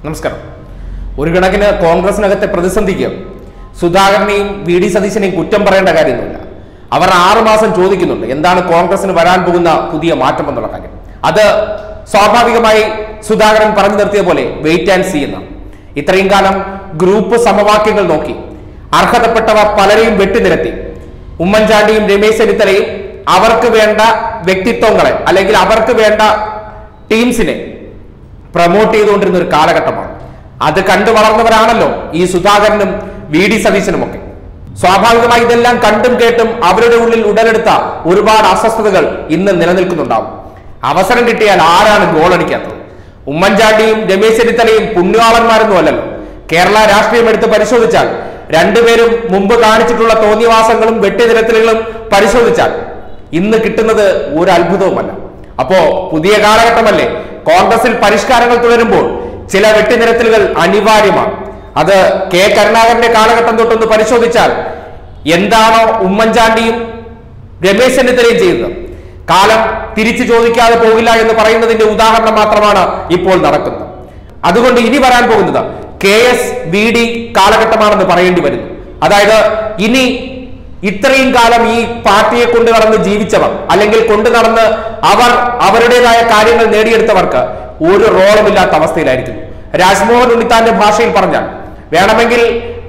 നമസ്കാരം ഒരു കണക്കിന് കോൺഗ്രസിനകത്തെ പ്രതിസന്ധിക്ക് സുധാകരനെയും വി ഡി സതീശനെയും കുറ്റം പറയേണ്ട കാര്യമൊന്നുമില്ല അവർ ആറുമാസം ചോദിക്കുന്നുണ്ട് എന്താണ് കോൺഗ്രസിന് വരാൻ പോകുന്ന പുതിയ മാറ്റം എന്നുള്ള കാര്യം അത് സ്വാഭാവികമായി സുധാകരൻ പറഞ്ഞു നിർത്തിയ പോലെ വെയിറ്റ് ആൻഡ് സി എന്നാണ് ഇത്രയും കാലം ഗ്രൂപ്പ് സമവാക്യങ്ങൾ നോക്കി അർഹതപ്പെട്ടവ പലരെയും വെട്ടിനിരത്തി ഉമ്മൻചാണ്ടിയും രമേശ് ചെന്നിത്തലയും അവർക്ക് വേണ്ട വ്യക്തിത്വങ്ങളെ അല്ലെങ്കിൽ അവർക്ക് വേണ്ട ടീംസിനെ പ്രൊമോട്ട് ചെയ്തുകൊണ്ടിരുന്ന ഒരു കാലഘട്ടമാണ് അത് കണ്ടു വളർന്നവരാണല്ലോ ഈ സുധാകരനും വി ഡി സതീശനും ഒക്കെ സ്വാഭാവികമായി ഇതെല്ലാം കണ്ടും കേട്ടും അവരുടെ ഉള്ളിൽ ഉടലെടുത്ത ഒരുപാട് അസ്വസ്ഥതകൾ ഇന്ന് നിലനിൽക്കുന്നുണ്ടാവും അവസരം കിട്ടിയാൽ ആരാണ് ഗോൾ അടിക്കാത്തത് ഉമ്മൻചാണ്ടിയും രമേശ് ചെന്നിത്തലയും പുണ്യാളന്മാരൊന്നും അല്ലല്ലോ കേരള രാഷ്ട്രീയം എടുത്ത് പരിശോധിച്ചാൽ രണ്ടുപേരും മുമ്പ് കാണിച്ചിട്ടുള്ള തോന്നിവാസങ്ങളും വെട്ടിനിരത്തലുകളും പരിശോധിച്ചാൽ ഇന്ന് കിട്ടുന്നത് ഒരു അത്ഭുതവുമല്ല അപ്പോ പുതിയ കാലഘട്ടമല്ലേ കോൺഗ്രസിൽ പരിഷ്കാരങ്ങൾ തുടരുമ്പോൾ ചില വെട്ടിനിരത്തലുകൾ അനിവാര്യമാണ് അത് കെ കരുണാകരന്റെ കാലഘട്ടം തൊട്ടൊന്ന് പരിശോധിച്ചാൽ എന്താണോ ഉമ്മൻചാണ്ടിയും രമേശ് ചെന്നിത്തലയും ചെയ്തത് കാലം തിരിച്ചു ചോദിക്കാതെ പോകില്ല എന്ന് പറയുന്നതിന്റെ ഉദാഹരണം മാത്രമാണ് ഇപ്പോൾ നടക്കുന്നത് അതുകൊണ്ട് ഇനി വരാൻ പോകുന്നത് കെ എസ് വി ഡി കാലഘട്ടമാണെന്ന് പറയേണ്ടി വരുന്നു അതായത് ഇനി ഇത്രയും കാലം ഈ പാർട്ടിയെ കൊണ്ട് നടന്ന് ജീവിച്ചവർ അല്ലെങ്കിൽ കൊണ്ട് നടന്ന് അവർ അവരുടേതായ കാര്യങ്ങൾ നേടിയെടുത്തവർക്ക് ഒരു റോളുമില്ലാത്ത അവസ്ഥയിലായിരിക്കുന്നു രാജ്മോഹൻ ഉണ്ണിത്താന്റെ ഭാഷയിൽ പറഞ്ഞാൽ വേണമെങ്കിൽ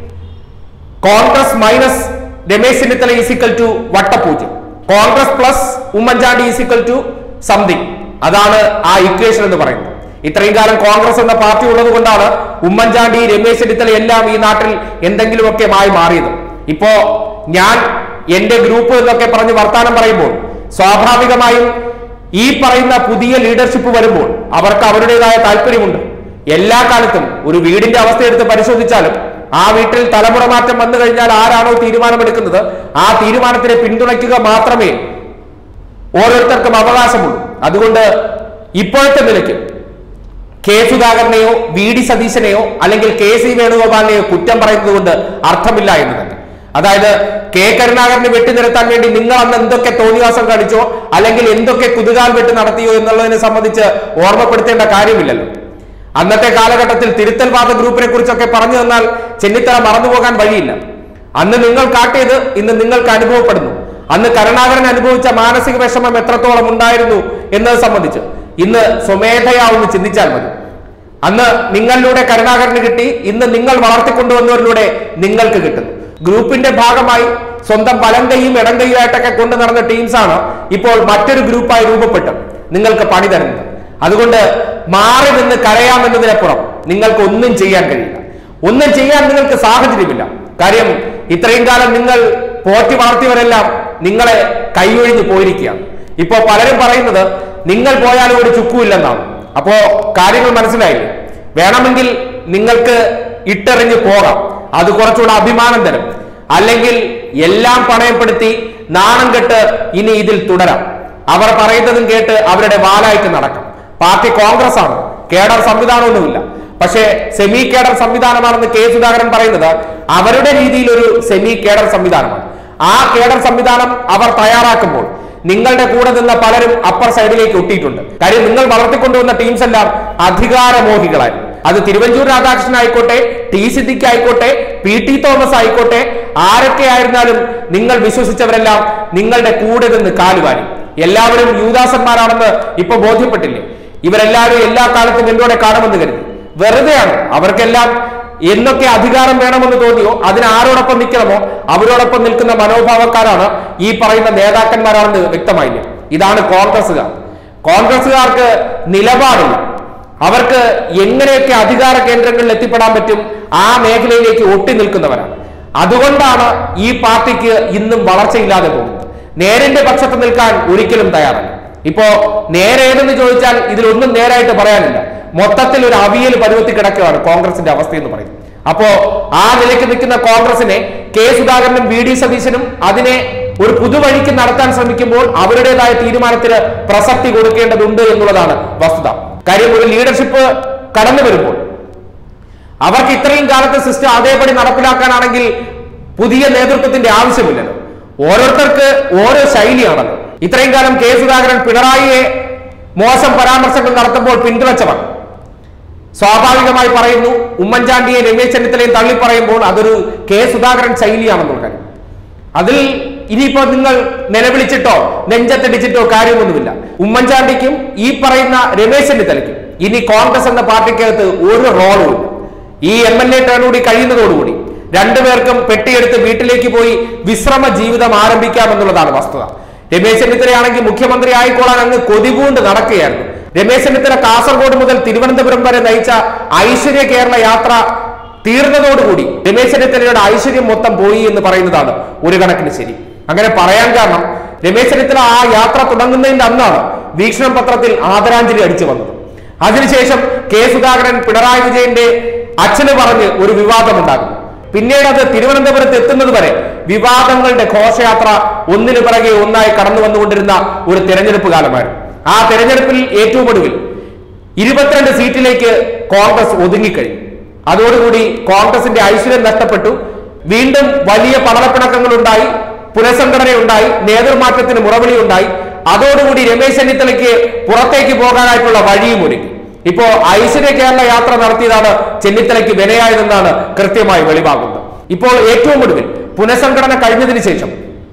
Congress minus Ramesh Chennithala is equal to വട്ടപൂജ്യം Congress plus Oommen Chandy is equal to something അതാണ് ആ ഇക്വേഷൻ എന്ന് പറയുന്നത് ഇത്രയും കാലം കോൺഗ്രസ് എന്ന പാർട്ടി ഉള്ളത് കൊണ്ടാണ് ഉമ്മൻചാണ്ടി രമേശ് ചെന്നിത്തല എല്ലാം ഈ നാട്ടിൽ എന്തെങ്കിലുമൊക്കെ ആയി മാറിയത് ഇപ്പോ ഞാൻ എന്റെ ഗ്രൂപ്പ് എന്നൊക്കെ പറഞ്ഞ് വർത്താനം പറയുമ്പോൾ സ്വാഭാവികമായും ഈ പറയുന്ന പുതിയ ലീഡർഷിപ്പ് വരുമ്പോൾ അവർക്ക് അവരുടേതായ താല്പര്യമുണ്ട് എല്ലാ കാലത്തും ഒരു വീടിന്റെ അവസ്ഥ എടുത്ത് പരിശോധിച്ചാലും ആ വീട്ടിൽ തലമുറ മാറ്റം വന്നു കഴിഞ്ഞാൽ ആരാണോ തീരുമാനമെടുക്കുന്നത് ആ തീരുമാനത്തിനെ പിന്തുണയ്ക്കുക മാത്രമേ ഓരോരുത്തർക്കും അവകാശമുള്ളൂ അതുകൊണ്ട് ഇപ്പോഴത്തെ നിലയ്ക്ക് കെ സുധാകരനെയോ വി ഡി സതീശനെയോ അല്ലെങ്കിൽ കെ സി വേണുഗോപാലിനെയോ കുറ്റം പറയുന്നത് കൊണ്ട് അർത്ഥമില്ല എന്ന് തന്നെ അതായത് കെ കരുണാകരനെ വെട്ടിനിരത്താൻ വേണ്ടി നിങ്ങൾ അന്ന് എന്തൊക്കെ തോന്നിവാസം കാണിച്ചോ അല്ലെങ്കിൽ എന്തൊക്കെ കുതുകാൽ വെട്ട് നടത്തിയോ എന്നുള്ളതിനെ സംബന്ധിച്ച് ഓർമ്മപ്പെടുത്തേണ്ട കാര്യമില്ലല്ലോ അന്നത്തെ കാലഘട്ടത്തിൽ തിരുത്തൽവാദ ഗ്രൂപ്പിനെ കുറിച്ചൊക്കെ പറഞ്ഞു തന്നാൽ ചെന്നിത്തല മറന്നുപോകാൻ വഴിയില്ല അന്ന് നിങ്ങൾ കാട്ടിയത് ഇന്ന് നിങ്ങൾക്ക് അനുഭവപ്പെടുന്നു അന്ന് കരുണാകരൻ അനുഭവിച്ച മാനസിക വിഷമം എത്രത്തോളം ഉണ്ടായിരുന്നു എന്നത് സംബന്ധിച്ച് ഇന്ന് സ്വമേധയാ ഒന്ന് ചിന്തിച്ചാൽ മതി അന്ന് നിങ്ങളിലൂടെ കരുണാകരന് കിട്ടി ഇന്ന് നിങ്ങൾ വളർത്തിക്കൊണ്ടുവന്നവരിലൂടെ നിങ്ങൾക്ക് കിട്ടുന്നു ഗ്രൂപ്പിന്റെ ഭാഗമായി സ്വന്തം വലം കൈയും ഇടം കൈയും ആയിട്ടൊക്കെ കൊണ്ടു നടന്ന ടീംസാണ് ഇപ്പോൾ മറ്റൊരു ഗ്രൂപ്പായി രൂപപ്പെട്ട് നിങ്ങൾക്ക് പണി തരുന്നത് അതുകൊണ്ട് മാറി നിന്ന് കരയാമെന്നതിനപ്പുറം നിങ്ങൾക്ക് ഒന്നും ചെയ്യാൻ കഴിയില്ല ഒന്നും ചെയ്യാൻ നിങ്ങൾക്ക് സാഹചര്യമില്ല കാര്യം ഇത്രയും കാലം നിങ്ങൾ പോറ്റി വളർത്തിയവരെല്ലാം നിങ്ങളെ കൈയൊഴിഞ്ഞു പോയിരിക്കുകയാണ് ഇപ്പോ പലരും പറയുന്നത് നിങ്ങൾ പോയാലും ഒരു ചുക്കുമില്ലെന്നാണ് അപ്പോ കാര്യങ്ങൾ മനസ്സിലായില്ലേ വേണമെങ്കിൽ നിങ്ങൾക്ക് ഇട്ടെറിഞ്ഞ് പോകാം അത് കുറച്ചുകൂടെ അഭിമാനം തരും അല്ലെങ്കിൽ എല്ലാം പണയപ്പെടുത്തി നാണം കെട്ട് ഇനി ഇതിൽ തുടരാം അവർ പറയുന്നതും കേട്ട് അവരുടെ വാലായിട്ട് നടക്കാം പാർട്ടി കോൺഗ്രസ് ആണ് കേഡർ സംവിധാനമൊന്നുമില്ല പക്ഷേ സെമി കേഡർ സംവിധാനമാണെന്ന് കെ സുധാകരൻ പറയുന്നത് അവരുടെ രീതിയിൽ ഒരു സെമി കേഡർ സംവിധാനമാണ് ആ കേഡർ സംവിധാനം അവർ തയ്യാറാക്കുമ്പോൾ നിങ്ങളുടെ കൂടെ നിന്ന പലരും അപ്പർ സൈഡിലേക്ക് ഒട്ടിയിട്ടുണ്ട് കാര്യം നിങ്ങൾ വളർത്തിക്കൊണ്ടുവന്ന ടീംസ് എല്ലാം അധികാരമോഹികളായി അത് തിരുവഞ്ചൂർ രാധാകൃഷ്ണൻ ആയിക്കോട്ടെ ടി സിദ്ദിഖ് ആയിക്കോട്ടെ പി ടി തോമസ് ആയിക്കോട്ടെ ആരൊക്കെ ആയിരുന്നാലും നിങ്ങൾ വിശ്വസിച്ചവരെല്ലാം നിങ്ങളുടെ കൂടെ നിന്ന് കാലുവാരി എല്ലാവരും യൂദാസന്മാരാണെന്ന് ഇപ്പൊ ബോധ്യപ്പെട്ടില്ലേ ഇവരെല്ലാവരും എല്ലാ കാലത്തും എന്നോടെ കാണുമെന്ന് കരുതി വെറുതെയാണ് അവർക്കെല്ലാം എന്നൊക്കെ അധികാരം വേണമെന്ന് തോന്നിയോ അതിന് ആരോടൊപ്പം നിൽക്കണമോ അവരോടൊപ്പം നിൽക്കുന്ന മനോഭാവക്കാരാണ് ഈ പറയുന്ന നേതാക്കന്മാരാണെന്ന് വ്യക്തമായില്ല ഇതാണ് കോൺഗ്രസ്സുകാർ കോൺഗ്രസ്സുകാർക്ക് നിലപാടില്ല അവർക്ക് എങ്ങനെയൊക്കെ അധികാര കേന്ദ്രങ്ങളിൽ എത്തിപ്പെടാൻ പറ്റും ആ മേഖലയിലേക്ക് ഒട്ടി നിൽക്കുന്നവരാണ് അതുകൊണ്ടാണ് ഈ പാർട്ടിക്ക് ഇന്നും വളർച്ചയില്ലാതെ പോകുന്നത് നേരിന്റെ പക്ഷത്ത് നിൽക്കാൻ ഒരിക്കലും തയ്യാറല്ല ഇപ്പോ നേരെ ഏതെന്ന് ചോദിച്ചാൽ ഇതിലൊന്നും നേരായിട്ട് പറയാനില്ല മൊത്തത്തിൽ ഒരു അവിയൽ പരുവത്തി കിടക്കുകയാണ് കോൺഗ്രസിന്റെ അവസ്ഥ എന്ന് പറയുന്നത് അപ്പോ ആ നിലയ്ക്ക് നിൽക്കുന്ന കോൺഗ്രസിനെ കെ സുധാകരനും വി ഡി സതീശനും അതിനെ ഒരു പുതുവഴിക്ക് നടത്താൻ ശ്രമിക്കുമ്പോൾ അവരുടേതായ തീരുമാനത്തിന് പ്രസക്തി കൊടുക്കേണ്ടതുണ്ട് എന്നുള്ളതാണ് വസ്തുത കാര്യം ഒരു ലീഡർഷിപ്പ് കടന്നു വരുമ്പോൾ അവർക്ക് ഇത്രയും കാലത്തെ സിസ്റ്റം അതേപടി നടപ്പിലാക്കാനാണെങ്കിൽ പുതിയ നേതൃത്വത്തിന്റെ ആവശ്യമില്ലല്ലോ ഓരോരുത്തർക്ക് ഓരോ ശൈലിയാണല്ലോ ഇത്രയും കാലം കെ സുധാകരൻ പിണറായിയെ മോശം പരാമർശങ്ങൾ നടത്തുമ്പോൾ പിന്തുണച്ചവർ സ്വാഭാവികമായി പറയുന്നു ഉമ്മൻചാണ്ടിയെ രമേശ് ചെന്നിത്തലയും തള്ളി പറയുമ്പോൾ അതൊരു കെ സുധാകരൻ ശൈലിയാണെന്നുള്ള കാര്യം അതിൽ ഇനിയിപ്പോ നിങ്ങൾ നിലവിളിച്ചിട്ടോ നെഞ്ചത്തടിച്ചിട്ടോ കാര്യമൊന്നുമില്ല ഉമ്മൻചാണ്ടിക്കും ഈ പറയുന്ന രമേശ് ചെന്നിത്തലയ്ക്കും ഇനി കോൺഗ്രസ് എന്ന പാർട്ടിക്കകത്ത് ഒരു റോളും ഇല്ല ഈ എം എൽ എ ടേൺ കൂടി കഴിയുന്നതോടുകൂടി രണ്ടുപേർക്കും പെട്ടിയെടുത്ത് വീട്ടിലേക്ക് പോയി വിശ്രമ ജീവിതം ആരംഭിക്കാമെന്നുള്ളതാണ് വസ്തുത രമേശ് ചെന്നിത്തലയാണെങ്കിൽ മുഖ്യമന്ത്രി ആയിക്കോളാൻ അങ്ങ് കൊതിപൂണ്ട് നടക്കുകയായിരുന്നു രമേശ് ചെന്നിത്തല കാസർഗോഡ് മുതൽ തിരുവനന്തപുരം വരെ നയിച്ച ഐശ്വര്യ കേരള യാത്ര തീർന്നതോടുകൂടി രമേശ് ചെന്നിത്തലയുടെ ഐശ്വര്യം മൊത്തം പോയി എന്ന് പറയുന്നതാണ് ഒരു കണക്കിന് ശരി അങ്ങനെ പറയാൻ കാരണം രമേശ് ചെന്നിത്തല ആ യാത്ര തുടങ്ങുന്നതിന്റെ അന്നാണ് വീക്ഷണം പത്രത്തിൽ ആദരാഞ്ജലി അടിച്ചു വന്നത് അതിനുശേഷം കെ സുധാകരൻ പിണറായി വിജയന്റെ അച്ഛന് പറഞ്ഞ് ഒരു വിവാദം ഉണ്ടാകുന്നു പിന്നീട് അത് തിരുവനന്തപുരത്ത് എത്തുന്നത് വരെ വിവാദങ്ങളുടെ ഘോഷയാത്ര ഒന്നിനു പിറകെ ഒന്നായി കടന്നു വന്നുകൊണ്ടിരുന്ന ഒരു തെരഞ്ഞെടുപ്പ് കാലമായിരുന്നു ആ തെരഞ്ഞെടുപ്പിൽ ഏറ്റവും ഒടുവിൽ ഇരുപത്തിരണ്ട് സീറ്റിലേക്ക് കോൺഗ്രസ് ഒതുങ്ങിക്കഴിഞ്ഞു അതോടുകൂടി കോൺഗ്രസിന്റെ ഐശ്വര്യം നഷ്ടപ്പെട്ടു വീണ്ടും വലിയ പടലപ്പിണക്കങ്ങൾ ഉണ്ടായി പുനഃസംഘടനയുണ്ടായി നേതൃമാറ്റത്തിന് മുറവിളി ഉണ്ടായി അതോടുകൂടി രമേശ് ചെന്നിത്തലയ്ക്ക് പുറത്തേക്ക് പോകാനായിട്ടുള്ള വഴിയും ഒരുങ്ങി ഇപ്പോ ഐശ്വര്യ കേരള യാത്ര നടത്തിയതാണ് ചെന്നിത്തലയ്ക്ക് വിനയായതെന്നാണ് കൃത്യമായി വെളിവാകുന്നത് ഇപ്പോൾ ഏറ്റവും ഒടുവിൽ പുനഃസംഘടന കഴിഞ്ഞതിന് ശേഷം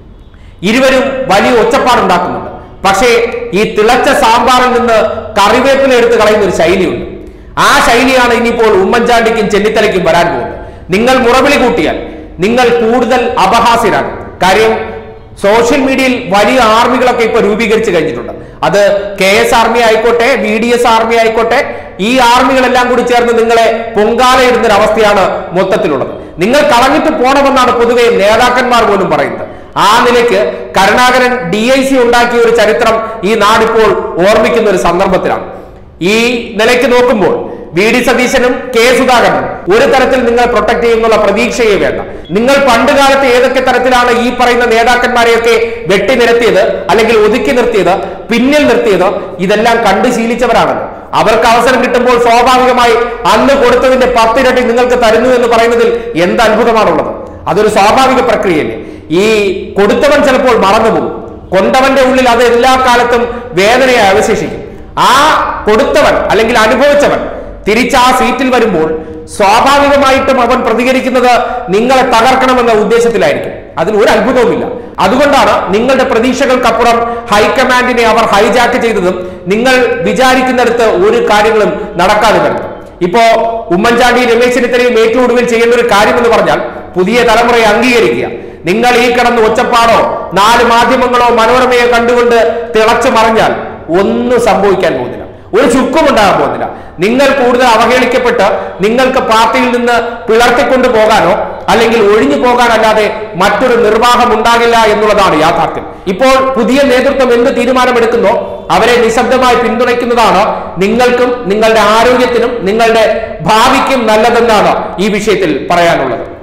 ഇരുവരും വലിയ ഒച്ചപ്പാടുണ്ടാക്കുന്നുണ്ട് പക്ഷേ ഈ തിളച്ച സാമ്പാറിൽ നിന്ന് കറിവേപ്പില എടുത്ത് കളയുന്ന ഒരു ശൈലിയുണ്ട് ആ ശൈലിയാണ് ഇനിയിപ്പോൾ ഉമ്മൻചാണ്ടിക്കും ചെന്നിത്തലയ്ക്കും വരാൻ പോകുന്നത് നിങ്ങൾ മുറവിളി കൂട്ടിയാൽ നിങ്ങൾ കൂടുതൽ അപഹാസ്യരാകും കാര്യം സോഷ്യൽ മീഡിയയിൽ വലിയ ആർമികളൊക്കെ ഇപ്പൊ രൂപീകരിച്ചു കഴിഞ്ഞിട്ടുണ്ട് അത് കെ എസ് ആർമി ആയിക്കോട്ടെ ബി ഡി എസ് ആർമി ആയിക്കോട്ടെ ഈ ആർമികളെല്ലാം കൂടി ചേർന്ന് നിങ്ങളെ പൊങ്കാലയിടുന്ന ഒരു അവസ്ഥയാണ് മൊത്തത്തിലുള്ളത് നിങ്ങൾ കളഞ്ഞിട്ട് പോണമെന്നാണ് പൊതുവെ നേതാക്കന്മാർ പോലും പറയുന്നത് ആ നിലയ്ക്ക് കരുണാകരൻ ഡി ഐ സി ഉണ്ടാക്കിയ ഒരു ചരിത്രം ഈ നാടിപ്പോൾ ഓർമ്മിക്കുന്ന ഒരു സന്ദർഭത്തിലാണ് ഈ നിലയ്ക്ക് നോക്കുമ്പോൾ വി ഡി സതീശനും കെ സുധാകരനും ഒരു തരത്തിൽ നിങ്ങൾ പ്രൊട്ടക്ട് ചെയ്യുന്നുള്ള പ്രതീക്ഷയെ വേണ്ട നിങ്ങൾ പണ്ട് കാലത്ത് ഏതൊക്കെ തരത്തിലാണ് ഈ പറയുന്ന നേതാക്കന്മാരെയൊക്കെ വെട്ടി നിരത്തിയത് അല്ലെങ്കിൽ ഒതുക്കി നിർത്തിയത് പിന്നിൽ നിർത്തിയത് ഇതെല്ലാം കണ്ടു ശീലിച്ചവരാണല്ലോ അവർക്ക് അവസരം കിട്ടുമ്പോൾ സ്വാഭാവികമായി അന്ന് കൊടുത്തതിന്റെ പത്തിരട്ടി നിങ്ങൾക്ക് തരുന്നു എന്ന് പറയുന്നതിൽ എന്ത് അത്ഭുതമാണുള്ളത് അതൊരു സ്വാഭാവിക പ്രക്രിയയല്ലേ ഈ കൊടുത്തവൻ ചിലപ്പോൾ മറന്നുപോകും കൊണ്ടവന്റെ ഉള്ളിൽ അത് എല്ലാ കാലത്തും വേദനയായി അവശേഷിക്കും ആ കൊടുത്തവൻ അല്ലെങ്കിൽ അനുഭവിച്ചവൻ തിരിച്ച് ആ സീറ്റിൽ വരുമ്പോൾ സ്വാഭാവികമായിട്ടും അവൻ പ്രതികരിക്കുന്നത് നിങ്ങളെ തകർക്കണമെന്ന ഉദ്ദേശത്തിലായിരിക്കും അതിന് ഒരു അത്ഭുതവുമില്ല അതുകൊണ്ടാണ് നിങ്ങളുടെ പ്രതീക്ഷകൾക്കപ്പുറം ഹൈക്കമാൻഡിനെ അവർ ഹൈജാക്ക് ചെയ്തതും നിങ്ങൾ വിചാരിക്കുന്നിടത്ത് ഒരു കാര്യങ്ങളും നടക്കാതെ വരുന്നത് ഇപ്പോ ഉമ്മൻചാണ്ടി രമേശ് ചെന്നിത്തലയും ഏറ്റവും ഒടുവിൽ ചെയ്യേണ്ട ഒരു കാര്യം എന്ന് പറഞ്ഞാൽ പുതിയ തലമുറയെ അംഗീകരിക്കുക നിങ്ങൾ ഈ കിടന്ന് ഒച്ചപ്പാടോ നാല് മാധ്യമങ്ങളോ മനോരമയോ കണ്ടുകൊണ്ട് തിളച്ചു മറിഞ്ഞാൽ ഒന്നും സംഭവിക്കാൻ പോകുന്നില്ല ഒരു ചുക്കും ഉണ്ടാകാൻ പോകുന്നില്ല നിങ്ങൾ കൂടുതൽ അവഹേളിക്കപ്പെട്ട് നിങ്ങൾക്ക് പാർട്ടിയിൽ നിന്ന് പിളർത്തിക്കൊണ്ട് പോകാനോ അല്ലെങ്കിൽ ഒഴിഞ്ഞു പോകാനല്ലാതെ മറ്റൊരു നിർവാഹം ഉണ്ടാകില്ല എന്നുള്ളതാണ് യാഥാർത്ഥ്യം ഇപ്പോൾ പുതിയ നേതൃത്വം എന്ത് തീരുമാനമെടുക്കുന്നോ അവരെ നിശബ്ദമായി പിന്തുണയ്ക്കുന്നതാണ് നിങ്ങൾക്കും നിങ്ങളുടെ ആരോഗ്യത്തിനും നിങ്ങളുടെ ഭാവിക്കും നല്ലതെന്നാണ് ഈ വിഷയത്തിൽ പറയാനുള്ളത്